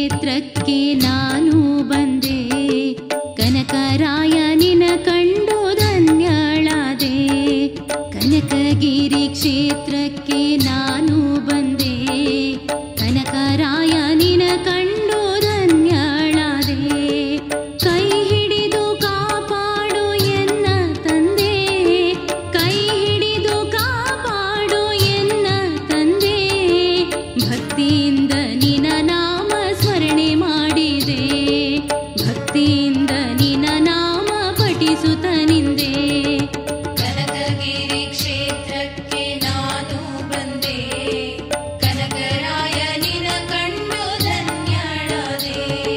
ಕ್ಷೇತ್ರಕ್ಕೆ ನಾನು ಬಂದೆ ಕನಕರಾಯ ನಿನ ಕಂಡು ಧನ್ಯಳಾದೆ ಕನಕಗಿರಿ ಕ್ಷೇತ್ರಕ್ಕೆ ನಾನು ಬಂದೆ ಕನಕರಾಯ ನಿನ ಕಂಡು ಧನ್ಯಳಾದೆ ಕೈ ಹಿಡಿದು ಕಾಪಾಡು ಎನ್ನ ತಂದೆ ಕೈ ಹಿಡಿದು ಕಾಪಾಡು ಎನ್ನ ತಂದೆ ಭಕ್ತಿಯಿಂದ ನಿನ ನಾಮ ಸ್ಮರಣೆ ಮಾಡಿದೆ ಭಕ್ತಿಯಿಂದ ನಿನ ನಾಮ ಪಠಿಸುತ್ತ ನಿಂದೆ ಕನಕಗಿರಿ ಕ್ಷೇತ್ರಕ್ಕೆ ನಾನು ಬಂದೆ ಕನಕರಾಯ ನಿನ ಕಂಡು ಧನ್ಯಳಾದೆ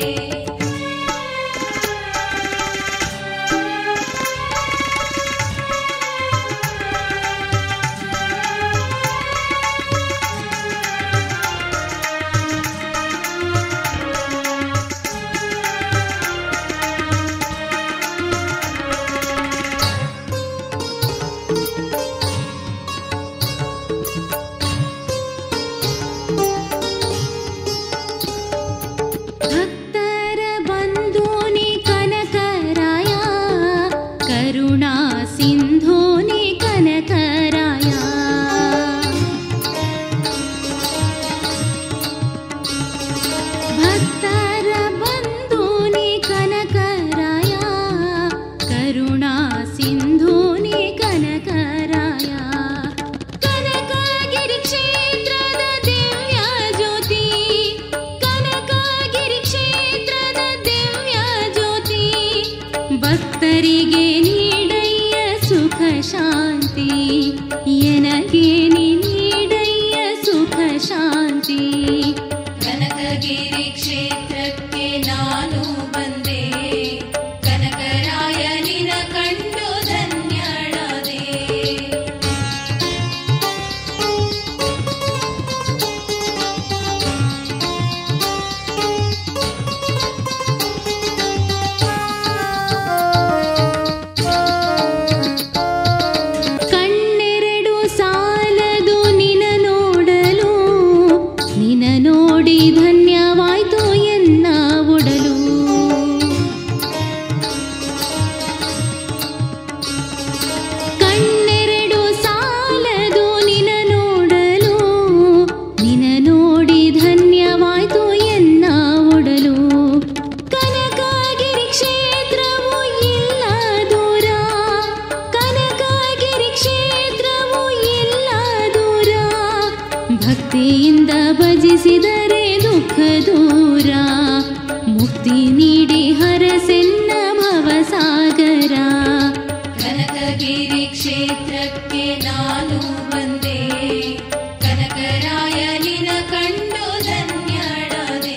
ಭಕ್ತರ ಬಂಧೂನಿ ಕನಕರಾಯ ಕರುಣಾ ಸಿಂಧೂನಿ ಕನಕರಾಯ ಭಕ್ತರ ಬಂಧೂನಿ ಕನಕರಾಯ ಕರುಣಾ ಸಿಂಧೂನಿ ಕನಕರಾಯ ಕನಕಗಿರಿ ಕ್ಷೇತ್ರದ ದಿವ್ಯ ಜ್ಯೋತಿ ಕನಕಗಿರಿ ಕ್ಷೇತ್ರದ ದಿವ್ಯ ಜ್ಯೋತಿ ಭಕ್ತರಿಗೆ ನೀಡಯ್ಯ ಸುಖ ಶಾಂತಿ ಎನಗೆ ನೀ ನೀಡಯ್ಯ ಸುಖ ಶಾಂತಿ ಕನಕಗಿರಿ ಕ್ಷೇತ್ರಕ್ಕೆ ನಾನು ಬಂದೆ ಕನಕರಾಯ ನಿನ ಕಂಡು ಧನ್ಯಳಾದೆ ಕಣ್ಣೆರಡು ಸಾಲದು ನಿನ ನೋಡಲು ನಿನ ನೋಡಿ ಧನ್ಯವಾಯ್ತು ಎನ್ನ ಒಡಲು ಕಣ್ಣೆರಡು ಸಾಲದು ನಿನ ನೋಡಲು ನಿನ ನೋಡಿ ಧನ್ಯವಾಯ್ತು ಎನ್ನ ಒಡಲು ಕನಕಗಿರಿ ಕ್ಷೇತ್ರವು ಇಲ್ಲ ದೂರ ಕನಕಗಿರಿ ಕ್ಷೇತ್ರವು ಇಲ್ಲ ದೂರ ಭಕ್ತಿಯಿಂದ ಭಜಿಸಿದರೆ ದುಃಖ ದೂರ ಮುಕ್ತಿ ನೀಡಿ ಹರಸೆನ್ನ ಭವಸಾಗರ ಕನಕಗಿರಿ ಕ್ಷೇತ್ರಕ್ಕೆ ನಾನು ಬಂದೆ ಕನಕರಾಯ ನಿನ ಕಂಡು ಧನ್ಯಳಾದೆ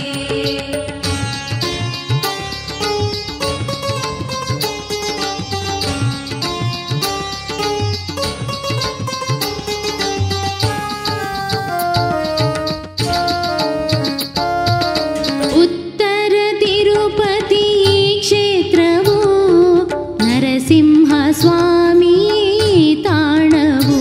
ಉತ್ತರ ತಿರುಪತಿ ಕ್ಷೇತ್ರವು ನರಸಿಂಹ ಸ್ವಾಮಿ ತಾಣವು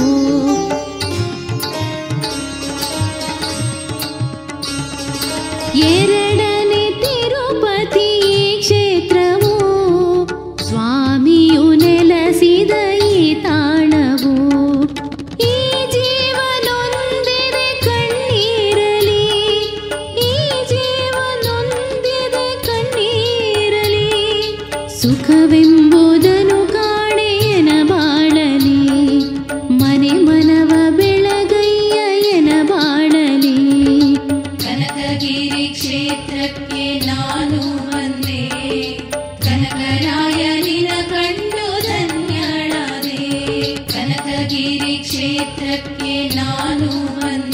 ಎರಡನೇ ತಿರುಪತಿ ಕ್ಷೇತ್ರವು ಸ್ವಾಮಿಯು ನೆಲೆಸಿದ ಈ ತಾಣವು ಈ ಜೀವನೊಂದಿದೆ ಕಣ್ಣೀರಲಿ ಈ ಜೀವನೊಂದಿದೆ ಕಣ್ಣೀರಲಿ ಸುಖವೆಂಬುದನು ಕಾಣೆಯನ ಬಾಳಲಿ ಮನೆ ಮನವ ಬೆಳಗಯ್ಯ ಎನ ಬಾಳಲಿ ಕನಕಗಿರಿ ಕ್ಷೇತ್ರಕ್ಕೆ ನಾನು ಬಂದೆ ಕನಕರಾಯ ನಿನ ಕಂಡು ಧನ್ಯಳಾದೆ ಕನಕಗಿರಿ ಕ್ಷೇತ್ರಕ್ಕೆ ನಾನು ಬಂದೆ